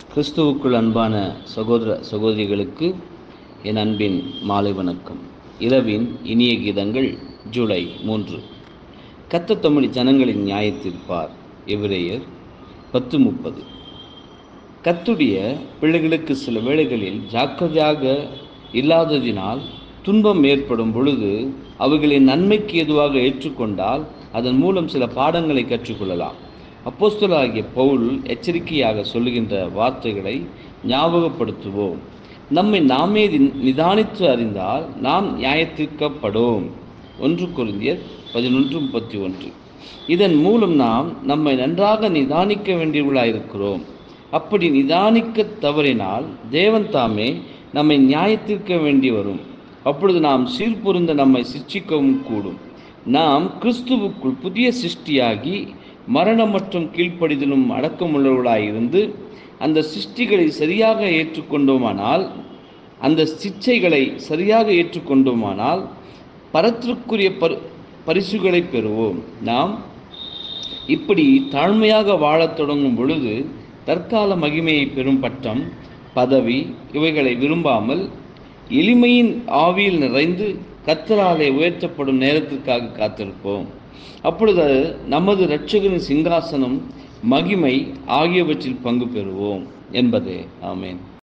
கிறிஸ்துவுக்குள் அன்பான சகோதர சகோதரிகளுக்கு என் அன்பின் மாலை வணக்கம் இரவின் இனிய கீதங்கள் ஜூலை மூன்று கத்த தமிழ் ஜனங்களின் நியாயத்திற்பார் எவ்ரேயர் பத்து முப்பது கத்துடைய பிள்ளைகளுக்கு சில வேளைகளில் ஜாக்கிரதையாக இல்லாததினால் துன்பம் ஏற்படும் பொழுது அவைகளின் நன்மைக்கு எதுவாக ஏற்றுக்கொண்டால் அதன் மூலம் சில பாடங்களை கற்றுக்கொள்ளலாம் அப்போஸ்தலராகிய பவுல் எச்சரிக்கையாக சொல்லுகின்ற வார்த்தைகளை ஞாபகப்படுத்துவோம் நம்மை நாமே நிதானித்து அறிந்தால் நாம் நியாயத்திற்கப்படும் ஒன்று குருந்தியர் பதினொன்று முப்பத்தி ஒன்று இதன் மூலம் நாம் நம்மை நன்றாக நிதானிக்க வேண்டியவர்களாயிருக்கிறோம் அப்படி நிதானிக்க தவறினால் தேவன் தாமே நம்மை நியாயத்திற்க வேண்டி வரும் அப்பொழுது நாம் சீர்பொருந்த நம்மை சிக்ஷிக்கவும் கூடும் நாம் கிறிஸ்துவுக்குள் புதிய சிருஷ்டியாகி மரணம் மற்றும் கீழ்ப்படிதலும் அடக்கமுள்ளவர்களாயிருந்து அந்த சிருஷ்டிகளை சரியாக ஏற்றுக்கொண்டோமானால் அந்த சிச்சைகளை சரியாக ஏற்றுக்கொண்டோமானால் பரத்திற்குரிய பரு பரிசுகளை பெறுவோம் நாம் இப்படி தாழ்மையாக வாழத் தொடங்கும் பொழுது தற்கால மகிமையை பெறும் பட்டம் பதவி இவைகளை விரும்பாமல் எளிமையின் ஆவியில் நிறைந்து கத்தராலே உயர்த்தப்படும் நேரத்திற்காக காத்திருப்போம் அப்பொழுது நமது இரட்சகரின் சிங்காசனம் மகிமை ஆகியவற்றில் பங்கு பெறுவோம் என்பதே ஆமேன்